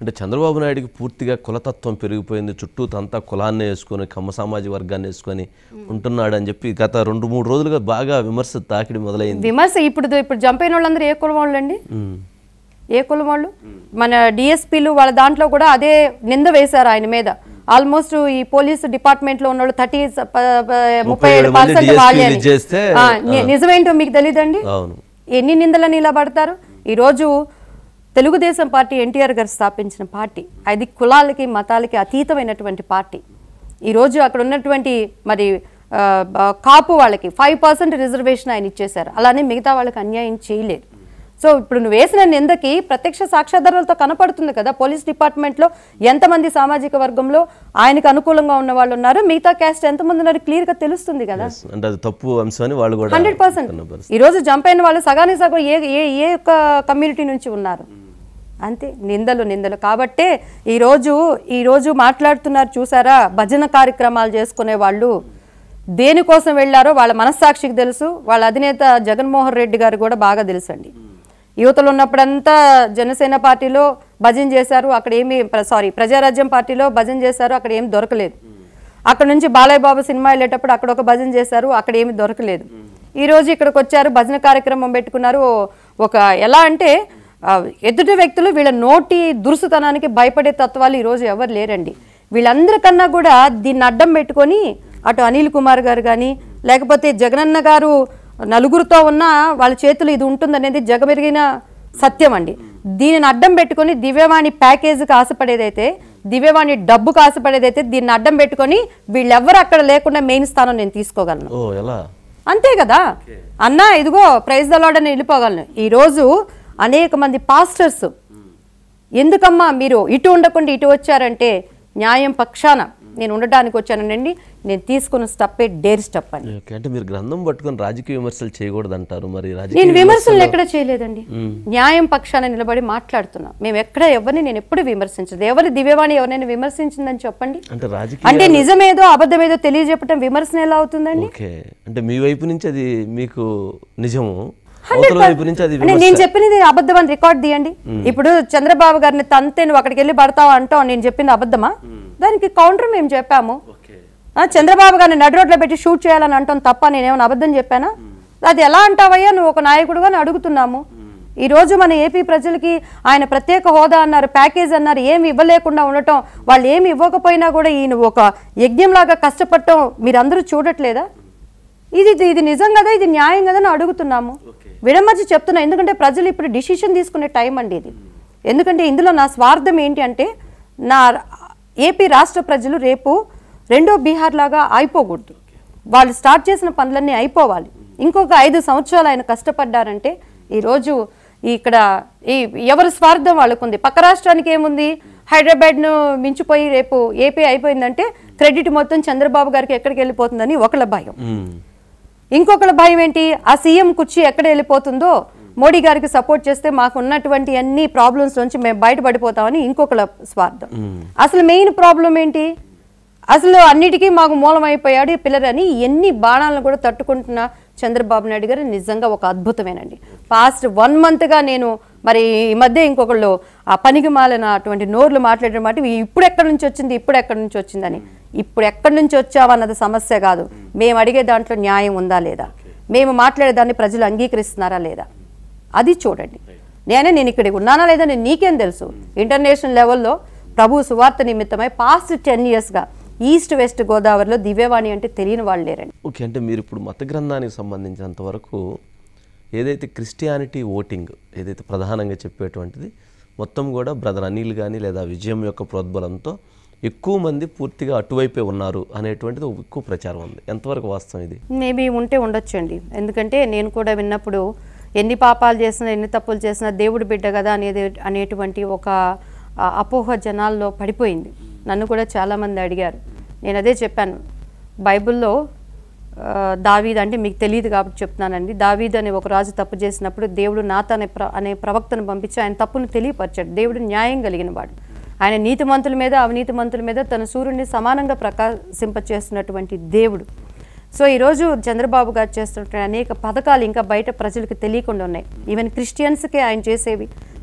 అంటే చంద్రబాబు నాయుడుకి పూర్తిగా కులతత్వం పెరిగిపోయింది చుట్టూ అంతా కులాన్ని వేసుకొని కమ్మ సామాజిక వర్గాన్ని వేసుకొని ఉంటున్నాడు అని చెప్పి గత రెండు మూడు రోజులుగా బాగా విమర్శ తాకిడి మొదలైంది విమర్శ ఇప్పుడు ఇప్పుడు జంప్ అయిన వాళ్ళందరూ ఏ కులం వాళ్ళు అండి ఉమ్. ఏ కులం వాళ్ళు మన డిఎస్పీలు వాళ్ళ దాంట్లో కూడా అదే నింద వేశారు ఆయన మీద ఆల్మోస్ట్ ఈ పోలీసు డిపార్ట్మెంట్ లో ఉన్న వాళ్ళు థర్టీ ముప్పై ఏడు మంది పర్సెంట్ DSP వాళ్ళే లు అని. చేస్తే, ఆ, ని- నిజమేంటో మీకు తెలియదండి అవును ఎన్ని నిందలని ఇలా పడతారు ఈరోజు తెలుగుదేశం పార్టీ ఎన్టీఆర్ గారు స్థాపించిన పార్టీ అది కులాలకి మతాలకి అతీతమైనటువంటి పార్టీ ఈరోజు అక్కడ ఉన్నటువంటి మరి ఆ, బ- కాపు వాళ్ళకి ఫైవ్ పర్సెంట్ రిజర్వేషన్ ఆయన ఇచ్చేశారు అలానే మిగతా వాళ్ళకి అన్యాయం చేయలేదు సో ఇప్పుడు నువ్వు వేసిన నిందకి ప్రత్యక్ష సాక్ష్యాధారాలతో కనపడుతుంది కదా పోలీస్ డిపార్ట్మెంట్లో ఎంతమంది సామాజిక వర్గంలో ఆయనకు అనుకూలంగా ఉన్న వాళ్ళు ఉన్నారు మిగతా క్యాస్ట్ ఎంతమంది ఉన్నారు క్లియర్గా తెలుస్తుంది కదా Yes. అంటే అది తప్పు అంశం అని వాళ్ళు కూడా హండ్రెడ్ పర్సెంట్ చెప్తున్న పరిస్థితి. ఈ రోజు జంప్ అయిన వాళ్ళు సగానికి సగం ఏ ఏ ఏ యొక్క కమ్యూనిటీ నుంచి ఉన్నారు అంతే నిందలు నిందలు కాబట్టే ఈరోజు ఈరోజు మాట్లాడుతున్నారు చూసారా భజన కార్యక్రమాలు చేసుకునే వాళ్ళు దేనికోసం వెళ్ళారో వాళ్ళ మనస్సాక్షికి తెలుసు వాళ్ళ అధినేత జగన్మోహన్ రెడ్డి గారు కూడా బాగా తెలుసండి యువతలు ఉన్నప్పుడంతా జనసేన పార్టీలో భజన చేశారు అక్కడ ఏమి సారీ ప్రజారాజ్యం పార్టీలో భజన చేశారు అక్కడ ఏమి దొరకలేదు అక్కడ నుంచి బాలయ్య బాబు సినిమా వెళ్ళేటప్పుడు అక్కడ ఒక భజన చేశారు అక్కడ ఏమి దొరకలేదు ఈ రోజు ఇక్కడికి వచ్చారు భజన కార్యక్రమం పెట్టుకున్నారు ఒక ఎలా అంటే ఆ, ఎదుటి వ్యక్తులు వీళ్ళ నోటి దురుసుతనానికి భయపడే తత్వాలు ఈరోజు ఎవరు లేరండి వీళ్ళందరికన్నా కూడా దీన్ని అడ్డం పెట్టుకొని అటు అనిల్ కుమార్ గారు కానీ లేకపోతే జగనన్న గారు నలుగురితో ఉన్న వాళ్ళ చేతులు ఇది ఉంటుందనేది జగమెరిగిన సత్యం అండి దీనిని అడ్డం పెట్టుకొని దివ్యవాణి ప్యాకేజీకి ఆశపడేదైతే దివ్యవాణి డబ్బుకు ఆశపడేదైతే దీన్ని అడ్డం పెట్టుకొని వీళ్ళెవ్వరు అక్కడ లేకుండా మెయిన్ స్థానం నేను తీసుకోగలను ఓ ఎలా అంతే కదా అన్నా ఇదిగో ప్రైజ్ దలాడని వెళ్ళిపోగలను ఈరోజు అనేక మంది పాస్టర్స్ ఎందుకమ్మా మీరు ఇటు ఉండకుండా ఇటు వచ్చారంటే న్యాయం పక్షాన నేను ఉండడానికి వచ్చానండి నేను తీసుకున్న స్టప్పే డేర్ స్టెప్ అని ఓకే అంటే మీరు గ్రంథం పట్టుకొని రాజకీయ విమర్శలు చేయకూడదు అంటారు మరి నేను రాజకీయ విమర్శలు ఎక్కడ చేయలేదండి న్యాయం పక్షాన నిలబడి మాట్లాడుతున్నా మేము ఎక్కడ ఎవరిని నేను ఎప్పుడు విమర్శించదు ఎవరి దివ్యవాణి ఎవరైనా విమర్శించిందని చెప్పండి అంటే రాజకీయ అంటే నిజమేదో అబద్ధమేదో తెలియజెప్పటం విమర్శన ఎలా అవుతుందండి ఓకే అంటే మీ వైపు నుంచి అది మీకు నిజము అవతల వైపు నుంచి అది అంటే నేను చెప్పినది అబద్ధం అని రికార్డ్ తీయండి ఇప్పుడు చంద్రబాబు గారిని తంతే నువ్వు అక్కడికి వెళ్ళి పడతావు అంటావు నేను చెప్పింది అబద్ధమా దానికి కౌంటర్ మేము చెప్పాము ఆ, చంద్రబాబు గారిని నడి రోడ్లో పెట్టి షూట్ చేయాలని అంటాం తప్ప నేనేమైనా అబద్ధం చెప్పానా అది ఎలా అంటావయ్యా నువ్వు ఒక నాయకుడుగా అని అడుగుతున్నాము ఈ రోజు మన ఏపీ ప్రజలకి ఆయన ప్రత్యేక హోదా అన్నారు ప్యాకేజ్ అన్నారు ఏమి ఇవ్వలేకుండా ఉండటం వాళ్ళు ఏమి ఇవ్వకపోయినా కూడా ఈయన ఒక యజ్ఞంలాగా కష్టపడటం మీరందరూ చూడట్లేదా ఇది ఇది- ఇది నిజం కదా ఇది న్యాయం కదా అని అడుగుతున్నాము విడమర్చి చెప్తున్నా ఎందుకంటే ప్రజలు ఇప్పుడు డిసిషన్ తీసుకునే టైం అండి ఇది ఎందుకంటే ఇందులో నా స్వార్థం ఏంటి అంటే నా ఏపీ రాష్ట్ర ప్రజలు రేపు రెండో బీహార్ లాగా అయిపోకూడదు వాళ్ళు స్టార్ట్ చేసిన పనులన్నీ అయిపోవాలి ఇంకొక ఐదు సంవత్సరాలు ఆయన కష్టపడ్డారంటే ఈరోజు ఇక్కడ ఈ ఎవరి స్వార్థం వాళ్ళకుంది పక్క రాష్ట్రానికి ఏముంది హైదరాబాద్ను మించిపోయి రేపు ఏపీ అయిపోయిందంటే క్రెడిట్ మొత్తం చంద్రబాబు గారికి ఎక్కడికి వెళ్ళిపోతుందని ఒకళ్ళ భయం మ్మ్. ఇంకొకళ్ళ భయం ఏంటి ఆ సీఎం కుర్చీ ఎక్కడ వెళ్ళిపోతుందో మోడీ గారికి సపోర్ట్ చేస్తే మాకు ఉన్నటువంటి అన్ని ప్రాబ్లమ్స్ నుంచి మేము బయటపడిపోతామని ఇంకొకళ్ళ స్వార్థం అసలు మెయిన్ ప్రాబ్లం ఏంటి అసలు అన్నిటికీ మాకు మూలమైపోయాడు ఈ పిల్లర్ అని ఎన్ని బాణాలను కూడా తట్టుకుంటున్న చంద్రబాబు నాయుడు గారు నిజంగా ఒక అద్భుతమేనండి పాస్ట్ వన్ మంత్గా నేను మరి ఈ మధ్య ఇంకొకళ్ళు ఆ పనికి మాలిన అటువంటి నోర్లు మాట్లాడిన మాట "ఇవి ఇప్పుడు ఎక్కడి నుంచి వచ్చింది ఇప్పుడు ఎక్కడి నుంచి వచ్చిందని ఇప్పుడు ఎక్కడి నుంచి వచ్చావన్నది సమస్య కాదు మేము అడిగే దాంట్లో న్యాయం ఉందా లేదా మేము మాట్లాడేదాన్ని ప్రజలు అంగీకరిస్తున్నారా లేదా అది చూడండి నేనే నేను ఇక్కడికి ఉన్నానా లేదా నేను నీకేం తెలుసు ఇంటర్నేషనల్ లెవెల్లో ప్రభు సువార్త నిమిత్తమై పాస్ట్ టెన్ ఇయర్స్గా ఈస్ట్ వెస్ట్ గోదావరిలో దివ్యవాణి అంటే తెలియని వాళ్ళు లేరండి ఓకే అంటే మీరు ఇప్పుడు మత గ్రంథానికి సంబంధించినంత వరకు ఏదైతే క్రిస్టియానిటీ ఓటింగ్ ఏదైతే ప్రధానంగా చెప్పేటువంటిది మొత్తం కూడా బ్రదర్ అనిల్ కానీ లేదా విజయం యొక్క ప్రోద్బలంతో ఎక్కువ మంది పూర్తిగా అటువైపే ఉన్నారు అనేటువంటిది ఒక ఎక్కువ ప్రచారం ఉంది ఎంతవరకు వాస్తవం ఇది మేబీ ఉంటే ఉండొచ్చండి ఎందుకంటే నేను కూడా విన్నప్పుడు ఎన్ని పాపాలు చేసినా ఎన్ని తప్పులు చేసినా దేవుడు బిడ్డ కదా అనేది అనేటువంటి ఒక ఆ, అపోహ జనాల్లో పడిపోయింది నన్ను కూడా చాలామంది అడిగారు నేను అదే చెప్పాను బైబిల్లో ఆ, దావీద్ అంటే మీకు తెలియదు కాబట్టి చెప్తున్నానండి దావీద్ అనే ఒక రాజు తప్పు చేసినప్పుడు దేవుడు నాత అనే ప్ర అనే ప్రవక్తను పంపించి ఆయన తప్పును తెలియపరిచాడు దేవుడు న్యాయం కలిగిన వాడు ఆయన నీతిమంతుల మీద అవినీతిమంతుల మీద తన సూర్యుడిని సమానంగా ప్రకాశింపచేస్తున్నటువంటి దేవుడు సో ఈరోజు చంద్రబాబు గారు చేస్తున్న అనేక పథకాలు ఇంకా బయట ప్రజలకు తెలియకుండా ఉన్నాయి ఈవెన్ క్రిస్టియన్స్కే ఆయన చేసేవి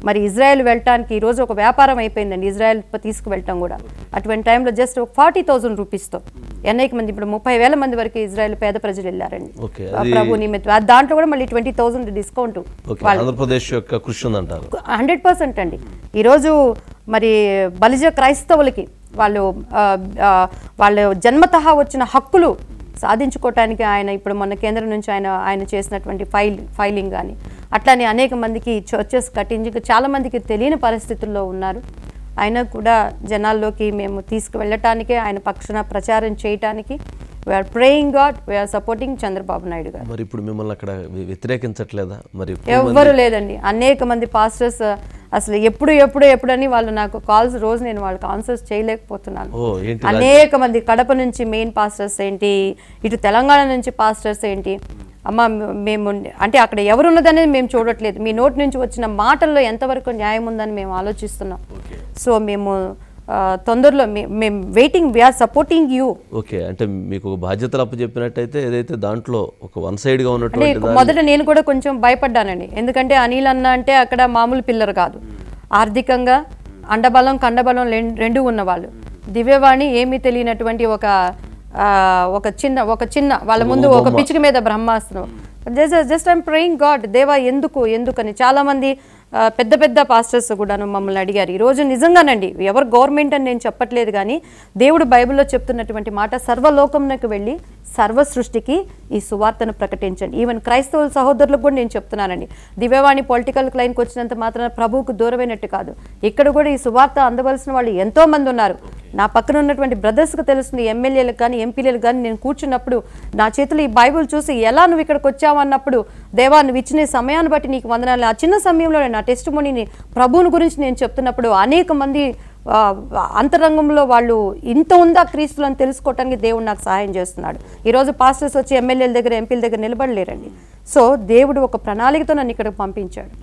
మరి ఇజ్రాయెల్ వెళ్ళటానికి ఈరోజు ఒక వ్యాపారం అయిపోయిందండి ఇజ్రాయెల్ తీసుకువెళ్ళటం కూడా అటువంటి టైంలో జస్ట్ ఒక ఫార్టీ థౌసండ్ రూపీస్తో అనేక మంది ఇప్పుడు ముప్పై వేల మంది వరకు ఇజ్రాయెల్ పేద ప్రజలు వెళ్ళారండి ఓకే ఆ ప్రభు నిమిత్తం ఆ దాంట్లో కూడా మళ్ళీ twenty thousand discount okay Andhra Pradesh యొక్క కృషి ఉందంటారు హండ్రెడ్ పర్సెంట్ అండి ఈరోజు మరి బలిజ క్రైస్తవులకి వాళ్ళు ఆ, ఆ, వాళ్ళ జన్మతహా వచ్చిన హక్కులు సాధించుకోవటానికి ఆయన ఇప్పుడు మొన్న కేంద్రం నుంచి ఆయన ఆయన చేసినటువంటి ఫైల్ ఫైలింగ్ కానీ అట్లానే అనేక మందికి చర్చెస్ కట్టించి చాలా మందికి తెలియని పరిస్థితుల్లో ఉన్నారు అయినా కూడా జనాల్లోకి మేము తీసుకువెళ్ళటానికే ఆయన పక్షాన ప్రచారం చేయటానికి we're praying God we're supporting Chandrababu Naidu garu మరి ఇప్పుడు మిమ్మల్ని అక్కడ వ్య- వ్యతిరేకించట్లేదా మరి ఎవ్వరు లేదండి అనేక మంది పాస్టర్స్ అసలు ఎప్పుడు ఎప్పుడు ఎప్పుడని వాళ్ళు నాకు కాల్స్ రోజు నేను వాళ్ళకి ఆన్సర్స్ చేయలేకపోతున్నాను ఓ ఏంటి అనేక మంది కడప నుంచి మెయిన్ పాస్టర్స్ ఏంటి ఇటు తెలంగాణ నుంచి పాస్టర్స్ ఏంటి అమ్మ మ- మేము అంటే అక్కడ ఎవరున్నదనేది మేము చూడట్లేదు మీ నోటి నుంచి వచ్చిన మాటల్లో ఎంతవరకు న్యాయం ఉందని మేము ఆలోచిస్తున్నాం సో మేము ఆ, తొందరలో మే- మేము waiting we're supporting you okay అంటే మీకు ఒక బాధ్యతలు అప్పచెప్పినట్టయితే ఏదైతే దాంట్లో ఒక వన్ సైడ్గా అంటే ఉన్నటువంటి దాన్ని- మొదట నేను కూడా కొంచెం భయపడ్డానండి ఎందుకంటే అనిల్ అన్న అంటే అక్కడ మామూలు పిల్లలు కాదు ఆర్థికంగా అండబలం కండబలం లెం- రెండు ఉన్నవాళ్ళు దివ్యవాణి ఏమీ తెలియనటువంటి ఒక ఆ, ఒక చిన్న ఒక చిన్న వాళ్ళ ముందు ఒక పిచ్చిక మీద బ్రహ్మాస్త్రం జస్ట్ ఐమ్ ప్రేయింగ్ గాడ్ దేవా ఎందుకు ఎందుకని చాలా మంది ఆ, పెద్ద పెద్ద పాస్టర్స్ కూడాను మమ్మల్ని అడిగారు ఈరోజు నిజంగానండి ఎవరు గవర్నమెంట్ అని నేను చెప్పట్లేదు కానీ దేవుడు బైబిల్లో చెప్తున్నటువంటి మాట సర్వలోకంలోకి వెళ్ళి సర్వ సృష్టికి ఈ సువార్తను ప్రకటించండి ఈవెన్ క్రైస్తవుల సహోదరులకు కూడా నేను చెప్తున్నానండి దివ్యవాణి పొలిటికల్ క్లైన్కి వచ్చినంత మాత్రాన ప్రభువుకు దూరమైనట్టు కాదు ఇక్కడ కూడా ఈ సువార్త అందవలసిన వాళ్ళు ఎంతో మంది ఉన్నారు నా పక్కన ఉన్నటువంటి బ్రదర్స్కి తెలుస్తుంది ఎమ్మెల్యేలకు కానీ ఎంపీలకు కానీ నేను కూర్చున్నప్పుడు నా చేతిలో ఈ బైబిల్ చూసి ఎలా నువ్వు ఇక్కడికి వచ్చావు అన్నప్పుడు దేవా నువ్వు ఇచ్చిన ఈ సమయాన్ని బట్టి నీకు వందనాలు ఆ చిన్న సమయంలో నా టెస్ట్ మనీని ప్రభువుని గురించి నేను చెప్తున్నప్పుడు అనేక మంది ఆ, అంతరంగంలో వాళ్ళు ఇంత ఉందా క్రీస్తులు అని తెలుసుకోవటానికి దేవుడు నాకు సహాయం చేస్తున్నాడు ఈరోజు పాస్టర్స్ వచ్చి ఎమ్మెల్యేల దగ్గర ఎంపీల దగ్గర నిలబడలేరండి సో దేవుడు ఒక ప్రణాళికతో నన్ను ఇక్కడికి పంపించాడు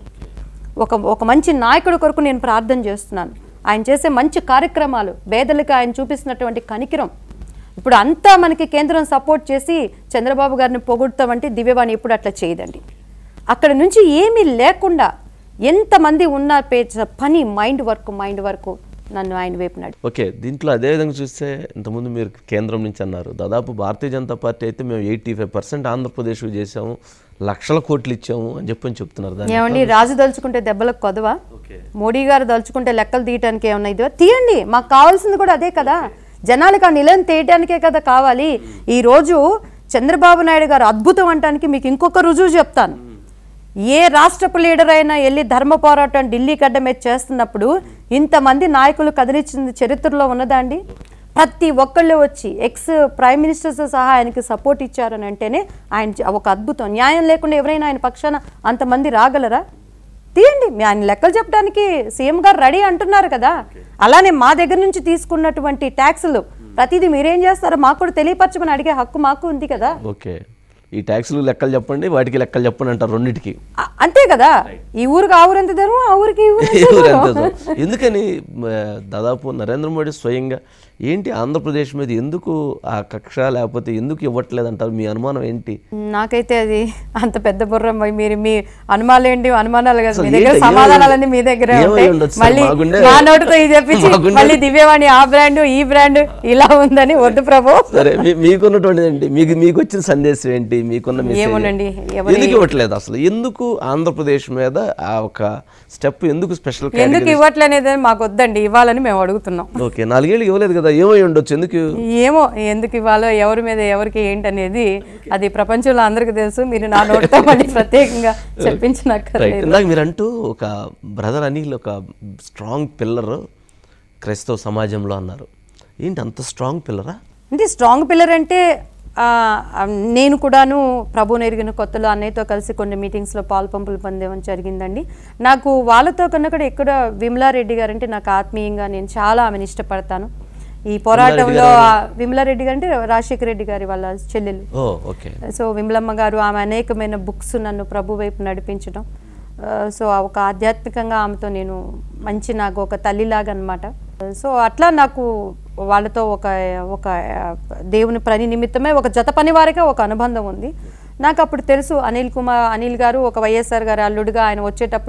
ఒక ఒక మంచి నాయకుడి కొరకు నేను ప్రార్థన చేస్తున్నాను ఆయన చేసే మంచి కార్యక్రమాలు పేదలకు ఆయన చూపిస్తున్నటువంటి కనికిరం ఇప్పుడు అంతా మనకి కేంద్రం సపోర్ట్ చేసి చంద్రబాబు గారిని పొగుడుతామంటే దివ్యవాణి ఎప్పుడు అట్లా చేయదండి అక్కడ నుంచి ఏమీ లేకుండా ఎంతమంది ఉన్న పే పని మైండ్ వర్క్ మైండ్ వర్క్ నన్ను ఆయన వైపు నడి ఓకే దీంట్లో అదే విధంగా చూస్తే ఇంతకుముందు మీరు కేంద్రం నుంచి అన్నారు దాదాపు భారతీయ జనతా పార్టీ అయితే మేము ఎయిటీ ఫైవ్ పర్సెంట్ ఆంధ్రప్రదేశ్ చేసాము లక్షల కోట్లు ఇచ్చాము అని చెప్పని చెప్తున్నారు దాన్ని ఏమండి రాజు దలుచుకుంటే దెబ్బలకు కొదవా ఓకే మోడీ గారు దలుచుకుంటే లెక్కలు తీయటానికి ఏమన్నా ఇదివా తీయండి మాకు కావాల్సింది కూడా అదే కదా జనాలకు ఆ నిలయం తీయటానికే కదా కావాలి ఈ రోజు చంద్రబాబు నాయుడు గారు అద్భుతం అంటానికి మీకు ఇంకొక రుజువు చెప్తాను ఏ రాష్ట్రపు లీడర్ అయినా వెళ్ళి ధర్మ పోరాటం ఢిల్లీ గడ్డ మీద చేస్తున్నప్పుడు ఇంతమంది నాయకులు కదిలించింది చరిత్రలో ఉన్నదా అండి ప్రతి ఒక్కళ్ళు వచ్చి ఎక్స్ ప్రైమ్ మినిస్టర్స్ సహా ఆయనకి సపోర్ట్ ఇచ్చారని అంటేనే ఆయన చ- ఒక అద్భుతం న్యాయం లేకుండా ఎవరైనా ఆయన పక్షాన అంతమంది రాగలరా తీయండి మీ ఆయన లెక్కలు చెప్పడానికి సీఎం గారు రెడీ అంటున్నారు కదా అలానే మా దగ్గర నుంచి తీసుకున్నటువంటి ట్యాక్సులు ప్రతిదీ మీరేం చేస్తారో మాకు కూడా తెలియపరచమని అడిగే హక్కు మాకు ఉంది కదా ఓకే ఈ ట్యాక్సులు లెక్కలు చెప్పండి వాటికి లెక్కలు చెప్పండి అంటారు రెండింటికి అ- అంతే కదా ఈ ఊరికి ఆ ఊరు ఎంత ధర్మం ఆ ఊరికి ఈ ఊరు ఎంత ఎవరు ధర్మం. ఎంత దూరం? ఎందుకని మ, దాదాపు నరేంద్ర మోడీ స్వయంగా ఏంటి ఆంధ్రప్రదేశ్ మీద ఎందుకు ఆ కక్ష లేకపోతే ఎందుకు ఇవ్వట్లేదు అంటారు మీ అనుమానం ఏంటి నాకైతే అది అంత పెద్ద బుర్ర మరి మీరు మీ అనుమానాలేంటి అనుమానాలు కదా మీ అసలు దగ్గర ఏంటి? సమాధానాలన్నీ మీ దగ్గర ఏమై ఉంటాయి ఉండొచ్చు సార్? మళ్ళీ మాగుండే- నా నోటితో ఇది చెప్పించి మాగుండే- మళ్ళీ దివ్యవాణి ఆ బ్రాండ్ ఈ బ్రాండ్ ఇలా ఉందని వద్దు ప్రభు సరే మీ- మీకున్నటువంటి ఏంటి మీకు మీకు వచ్చిన సందేశం ఏంటి మీకున్న message ఏమోనండి, ఎవరి- ఎందుకు ఇవ్వట్లేదు అసలు ఎందుకు ఆంధ్రప్రదేశ్ మీద ఆ ఒక స్టెప్ ఎందుకు స్పెషల్ ఎందుకు ఇవ్వట్లనేది మాకు వద్దండి ఇవ్వాలని మేము అడుగుతున్నాం ఓకే నాలుగేళ్ళు ఇవ్వలేదు కదా ఏమై ఉండొచ్చు ఎందుకు ఏమో ఎందుకు ఇవ్వాలో ఎవరి మీద ఎవరికి ఏంటనేది అది ప్రపంచంలో అందరికీ తెలుసు మీరు నా నోటితో మళ్ళీ ప్రత్యేకంగా చెప్పించినక్కర్లేదు రైట్ ఇందాక మీరు అంటూ ఒక బ్రదర్ అనిల్ ఒక స్ట్రాంగ్ పిల్లర్ క్రైస్తవ సమాజంలో అన్నారు ఏంటి అంత స్ట్రాంగ్ పిల్లరా అంటే స్ట్రాంగ్ పిల్లర్ అంటే ఆ, ఆ, నేను కూడాను ప్రభు నెరిగిన కొత్తలో అన్నయ్యతో కలిసి కొన్ని మీటింగ్స్లో పాలు పంపులు పొందేమని జరిగిందండి నాకు వాళ్ళతో కన్నా కూడా ఎక్కువ విమలారెడ్డి గారు అంటే నాకు ఆత్మీయంగా నేను చాలా ఆమెను ఇష్టపడతాను ఈ పోరాటంలో ఆ విమలారెడ్డి గారు అంటే రాజశేఖర రెడ్డి గారి వాళ్ళ చెల్లెలు ఓ ఓకే సో విమలమ్మ గారు ఆమె అనేకమైన బుక్స్ నన్ను ప్రభు వైపు నడిపించడం ఆ, సో ఆ ఒక ఆధ్యాత్మికంగా ఆమెతో నేను మంచి నాకు ఒక తల్లిలాగా అనమాట సో అట్లా నాకు వాళ్ళతో ఒక ఒక ఆ, దేవుని పని నిమిత్తమే ఒక జత పని వారిగా ఒక అనుబంధం ఉంది నాకు అప్పుడు తెలుసు అనిల్ కుమార్ అనిల్ గారు ఒక వైఎస్ఆర్ గారు అల్లుడుగా ఆయన వచ్చేటప్పుడు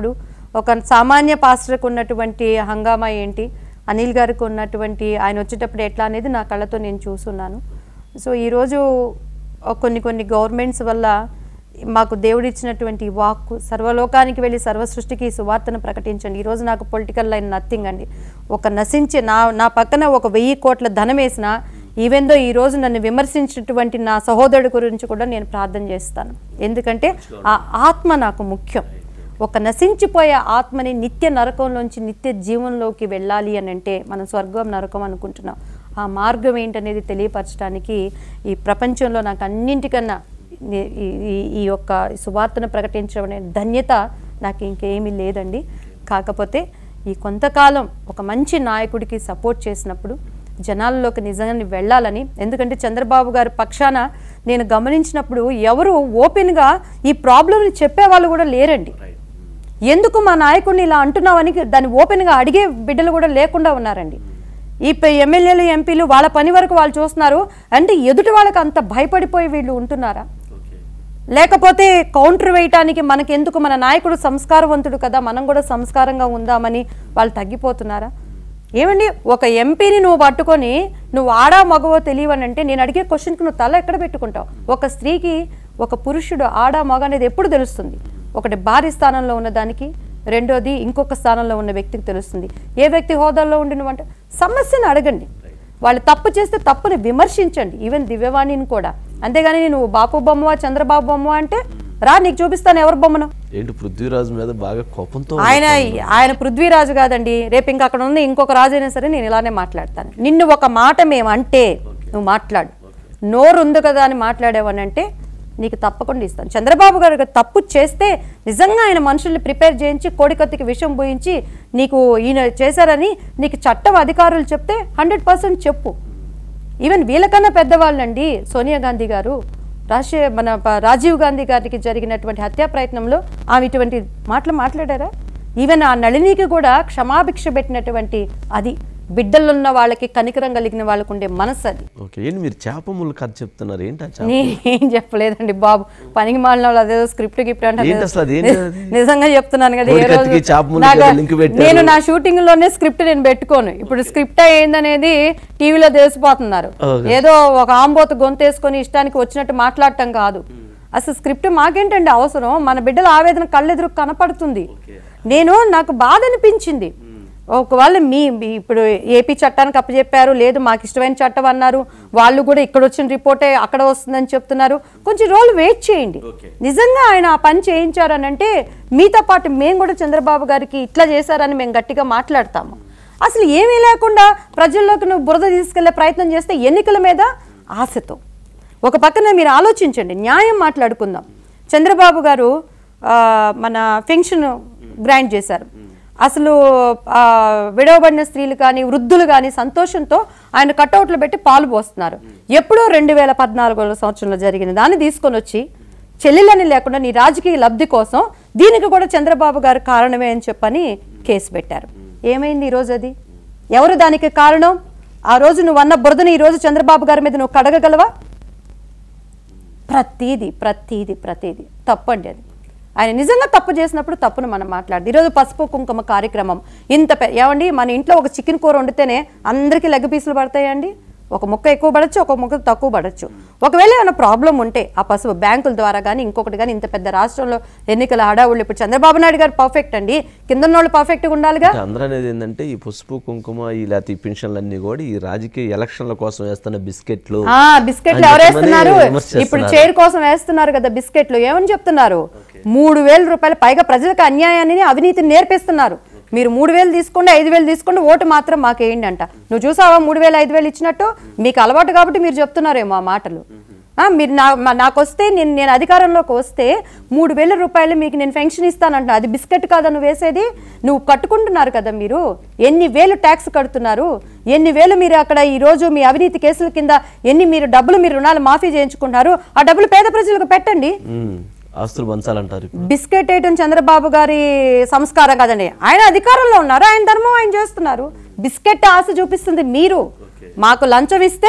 ఒక సామాన్య పాస్టర్కు ఉన్నటువంటి హంగామా ఏంటి అనిల్ గారికి ఉన్నటువంటి ఆయన వచ్చేటప్పుడు ఎట్లా అనేది నా కళ్ళతో నేను చూస్తున్నాను సో ఈరోజు ఆ కొన్ని కొన్ని గవర్నమెంట్స్ వల్ల మాకు దేవుడిచ్చినటువంటి వాక్కు సర్వలోకానికి వెళ్ళి సర్వ సృష్టికి ఈ సువార్తను ప్రకటించండి ఈరోజు నాకు పొలిటికల్ లైన్ నథింగ్ అండి ఒక నశించే నా నా పక్కన ఒక వెయ్యి కోట్ల ధనం వేసినా ఈవెందో ఈ రోజు నన్ను విమర్శించినటువంటి నా సహోదరుడి గురించి కూడా నేను ప్రార్థన చేస్తాను ఎందుకంటే ఆ ఆత్మ నాకు ముఖ్యం ఒక నశించిపోయే ఆత్మని నిత్య నరకంలోంచి నిత్య జీవంలోకి వెళ్ళాలి అని అంటే మనం స్వర్గం నరకం అనుకుంటున్నాం ఆ మార్గం ఏంటనేది తెలియపరచడానికి ఈ ప్రపంచంలో నాకు అన్నింటికన్నా ఈ- ఈ- ఈ- ఈ యొక్క సువార్తను ప్రకటించడం అనే ధన్యత నాకు ఇంకేమీ లేదండి కాకపోతే ఈ కొంతకాలం ఒక మంచి నాయకుడికి సపోర్ట్ చేసినప్పుడు జనాల్లోకి నిజంగా వెళ్ళాలని ఎందుకంటే చంద్రబాబు గారి పక్షాన నేను గమనించినప్పుడు ఎవరు ఓపెన్గా ఈ ప్రాబ్లంని చెప్పేవాళ్ళు కూడా లేరండి ఎందుకు మా నాయకుడిని ఇలా అంటున్నావని దాన్ని ఓపెన్గా అడిగే బిడ్డలు కూడా లేకుండా ఉన్నారండి ఈ ప- ఎమ్మెల్యేలు ఎంపీలు వాళ్ళ పని వరకు వాళ్ళు చూస్తున్నారు అంటే ఎదుటి వాళ్ళకి అంత భయపడిపోయి వీళ్ళు ఉంటున్నారా లేకపోతే కౌంటర్ వేయటానికి మనకెందుకు మన నాయకుడు సంస్కారవంతుడు కదా మనం కూడా సంస్కారంగా ఉందామని వాళ్ళు తగ్గిపోతున్నారా ఏమండి ఒక ఎంపీని నువ్వు పట్టుకొని నువ్వు ఆడా మగవో తెలియవనంటే నేను అడిగే క్వశ్చన్కి నువ్వు తల ఎక్కడ పెట్టుకుంటావు ఒక స్త్రీకి ఒక పురుషుడు ఆడా మగ అనేది ఎప్పుడు తెలుస్తుంది ఒకటి భార్య స్థానంలో ఉన్న దానికి రెండోది ఇంకొక స్థానంలో ఉన్న వ్యక్తికి తెలుస్తుంది ఏ వ్యక్తి హోదాలో ఉండినవంటే సమస్యను అడగండి వాళ్ళు తప్పు చేస్తే తప్పుని విమర్శించండి ఈవెన్ దివ్యవాణిని కూడా అంతేగాని నువ్వు బాపు బొమ్మవా చంద్రబాబు బొమ్మ అంటే రా నీకు చూపిస్తాను ఎవరి బొమ్మను ఏంటి పృథ్వీరాజు మీద బాగా కోపంతో ఆయన ఆయన పృథ్వీరాజు కాదండి రేపు ఇంకా అక్కడ ఉంది ఇంకొక రాజు అయినా సరే నేను ఇలానే మాట్లాడతాను నిన్ను ఒక మాట మేమంటే నువ్వు మాట్లాడు నోరు ఉంది కదా అని మాట్లాడేవనంటే నీకు తప్పకుండా ఇస్తాను చంద్రబాబు గారు తప్పు చేస్తే నిజంగా ఆయన మనుషుల్ని ప్రిపేర్ చేయించి కోడికత్తికి విషం పోయించి నీకు ఈయన చేశారని నీకు చట్టం అధికారులు చెప్తే హండ్రెడ్ చెప్పు ఈవెన్ వీళ్ళకన్నా పెద్దవాళ్ళండి సోనియా గాంధీ గారు రాష్ట్రీయ మన ప- రాజీవ్ గాంధీ గారికి జరిగినటువంటి హత్యా ప్రయత్నంలో ఆమె ఇటువంటి మాటలు మాట్లాడారా ఈవెన్ ఆ నళినికి కూడా క్షమాభిక్ష పెట్టినటువంటి అది బిడ్డలున్న వాళ్ళకి కనికరం కలిగిన వాళ్ళకు ఉండే మనసు అది ఓకే ఏంటి మీరు చేప ముళ్ళు కథ చెప్తున్నారు ఏంటి ఆ చేప నేనేం చెప్పలేదండి బాబు పనికి మాలిన వాళ్ళు అదేదో స్క్రిప్ట్ గిఫ్ట్ అంటే ఏంటి అసలు అది ఏంటి ని- అది? నిజంగా చెప్తున్నాను కదా ఏ రోజు కోడికత్తికి చేప ముళ్ళకి నాకు- ఏదో లింక్ పెట్టారు. నేను నా షూటింగ్ లోనే స్క్రిప్ట్ నేను పెట్టుకోను ఇప్పుడు స్క్రిప్ట్ ఏందనేది టీవీలో తెలిసిపోతున్నారు Okay. ఏదో ఒక ఆంబోతు గొంతేసుకొని ఇష్టానికి వచ్చినట్టు మాట్లాడటం కాదు అసలు స్క్రిప్ట్ మాకేంటండి అవసరం మన బిడ్డల ఆవేదన కళ్ళెదురు కనపడుతుంది నేను నాకు బాధ అనిపించింది ఒకవేళ మీ మీ ఇప్పుడు ఏపీ చట్టానికి అప్పచెప్పారు లేదు మాకు ఇష్టమైన చట్టం అన్నారు వాళ్ళు కూడా ఇక్కడ వచ్చిన రిపోర్టే అక్కడ వస్తుందని చెప్తున్నారు కొంచెం రోజులు వెయిట్ చేయండి నిజంగా ఆయన ఆ పని చేయించారని అంటే మీతో పాటు మేము కూడా చంద్రబాబు గారికి ఇట్లా చేశారని మేము గట్టిగా మాట్లాడతాము అసలు ఏమీ లేకుండా ప్రజల్లోకి నువ్వు బురద తీసుకెళ్లే ప్రయత్నం చేస్తే ఎన్నికల మీద ఆశతో ఒక పక్కన మీరు ఆలోచించండి న్యాయం మాట్లాడుకుందాం చంద్రబాబు గారు ఆ, మన పెన్షన్ గ్రాంట్ చేశారు అసలు ఆ, విడవబడిన స్త్రీలు కానీ వృద్ధులు కానీ సంతోషంతో ఆయన కట్అవుట్లు పెట్టి పాలు పోస్తున్నారు ఎప్పుడో రెండు వేల పద్నాలుగో సంవత్సరంలో జరిగిన దాన్ని తీసుకొని వచ్చి చెల్లెలని లేకుండా నీ రాజకీయ లబ్ధి కోసం దీనికి కూడా చంద్రబాబు గారు కారణమే అని చెప్పని కేసు పెట్టారు ఏమైంది ఈరోజు అది ఎవరు దానికి కారణం ఆ రోజు నువ్వు అన్న బురదను ఈ రోజు చంద్రబాబు గారి మీద నువ్వు కడగగలవా ప్రతీది ప్రతీది ప్రతీది తప్పండి అది ఆయన నిజంగా తప్పు చేసినప్పుడు తప్పును మనం మాట్లాడదు ఈరోజు పసుపు కుంకుమ కార్యక్రమం ఇంత పె- ఏమండి మన ఇంట్లో ఒక చికెన్ కూర వండితేనే అందరికీ లెగ్ పీసులు పడతాయండి ఒక ముక్క ఎక్కువ పడచ్చు ఒక ముక్క తక్కువ పడచ్చు ఒకవేళ ఏమైనా ప్రాబ్లం ఉంటే ఆ పసుపు బ్యాంకుల ద్వారా కానీ ఇంకొకటి కానీ ఇంత పెద్ద రాష్ట్రంలో ఎన్నికల హడావుళ్ళు ఇప్పుడు చంద్రబాబు నాయుడు గారు పర్ఫెక్ట్ అండి కింద వాళ్ళు పర్ఫెక్ట్గా ఉండాలిగా అంటే అందరూ అనేది ఏంటంటే ఈ పసుపు కుంకుమ ఈ లేకపోతే ఈ పెన్షన్లు అన్ని కూడా ఈ రాజకీయ ఎలక్షన్ల కోసం వేస్తున్న బిస్కెట్లు ఆ బిస్కెట్లు అని ఎవరు చెప్పమని వేస్తున్నారు విమర్శిస్తున్నారు. ఇప్పుడు చైర్ కోసం వేస్తున్నారు కదా బిస్కెట్లు ఏమని చెప్తున్నారు మూడు వేల రూపాయలు పైగా ప్రజలకు అన్యాయాన్ని అవినీతిని నేర్పిస్తున్నారు మీరు మూడు వేలు తీసుకోండి ఐదు వేలు తీసుకోండి ఓటు మాత్రం మాకు వేయండి అంట నువ్వు చూసావా మూడు వేలు ఐదు వేలు ఇచ్చినట్టు మీకు అలవాటు కాబట్టి మీరు చెప్తున్నారేమో ఆ మాటలు ఆ, మీరు నా మా- నాకు వస్తే నేను నేను అధికారంలోకి వస్తే మూడు వేల రూపాయలు మీకు నేను పెన్షన్ ఇస్తానంట అది బిస్కెట్ కాదా నువ్వు వేసేది నువ్వు కట్టుకుంటున్నారు కదా మీరు ఎన్ని వేలు ట్యాక్స్ కడుతున్నారు ఎన్ని వేలు మీరు అక్కడ ఈ రోజు మీ అవినీతి కేసుల కింద ఎన్ని మీరు డబ్బులు మీరు రుణాలు మాఫీ చేయించుకుంటున్నారు ఆ డబ్బులు పేద ప్రజలకు పెట్టండి ఉమ్, ఆస్తులు పంచాలంటారు ఇప్పుడు బిస్కెట్ వేయటం చంద్రబాబు గారి సంస్కారం కాదండి ఆయన అధికారంలో ఉన్నారు ఆయన ధర్మం ఆయన చేస్తున్నారు బిస్కెట్ ఆశ చూపిస్తుంది మీరు మాకు లంచం ఇస్తే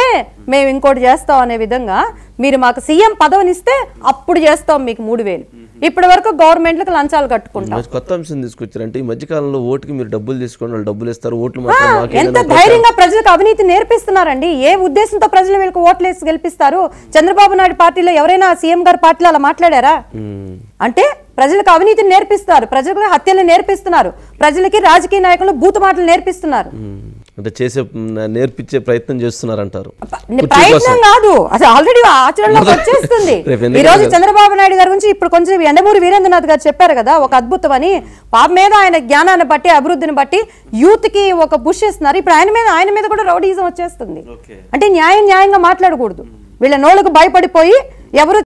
మేము ఇంకోటి చేస్తాం అనే విధంగా మీరు మాకు సీఎం పదవినిస్తే అప్పుడు చేస్తాం మీకు మూడు వేలు ఇప్పటి వరకు గవర్నమెంట్లకు లంచాలు కట్టుకుంటాం మంచి కొత్త అంశం తీసుకొచ్చారు అంటే ఈ మధ్యకాలంలో ఓటుకి మీరు డబ్బులు తీసుకోండి వాళ్ళు డబ్బులు ఇస్తారు ఓట్లు మాత్రం మాకే ఎంత ఏదైనా ధైర్యంగా ప్రజలకు అవినీతి నేర్పిస్తున్నారండి ఏ ఉద్దేశంతో ప్రజలు వీళ్ళకి ఓట్లేసి గెలిపిస్తారు చంద్రబాబు నాయుడు పార్టీలో ఎవరైనా సీఎం గారి పార్టీలో అలా మాట్లాడారా మ్మ్. అంటే ప్రజలకు అవినీతిని నేర్పిస్తారు ప్రజలకు హత్యలు నేర్పిస్తున్నారు ప్రజలకి రాజకీయ నాయకులు బూతు మాటలు నేర్పిస్తున్నారు మ్మ్. అంటే చేసే మ్, నేర్పించే ప్రయత్నం చేస్తున్నారంటారు కుర్చీ ప్రయత్నం కోసం కాదు అది ఆల్రెడీ ఆచరణలోకి వచ్చేస్తుంది రేపు ఈ ఎన్నికలు రోజు కదా. చంద్రబాబు నాయుడు గారి గురించి ఇప్పుడు కొంచెం ఎండమూరి వీరేంద్రనాథ్ గారు చెప్పారు కదా ఒక అద్భుతం అని పాప మీద ఆయన జ్ఞానాన్ని బట్టి అభివృద్ధిని బట్టి యూత్ కి ఒక పుష్ ఇస్తున్నారు ఇప్పుడు ఆయన మీద ఆయన మీద కూడా రౌడీజం వచ్చేస్తుంది ఓకే అంటే న్యాయం న్యాయంగా మాట్లాడకూడదు వీళ్ళ నోళ్ళకు భయపడిపోయి ఎవరు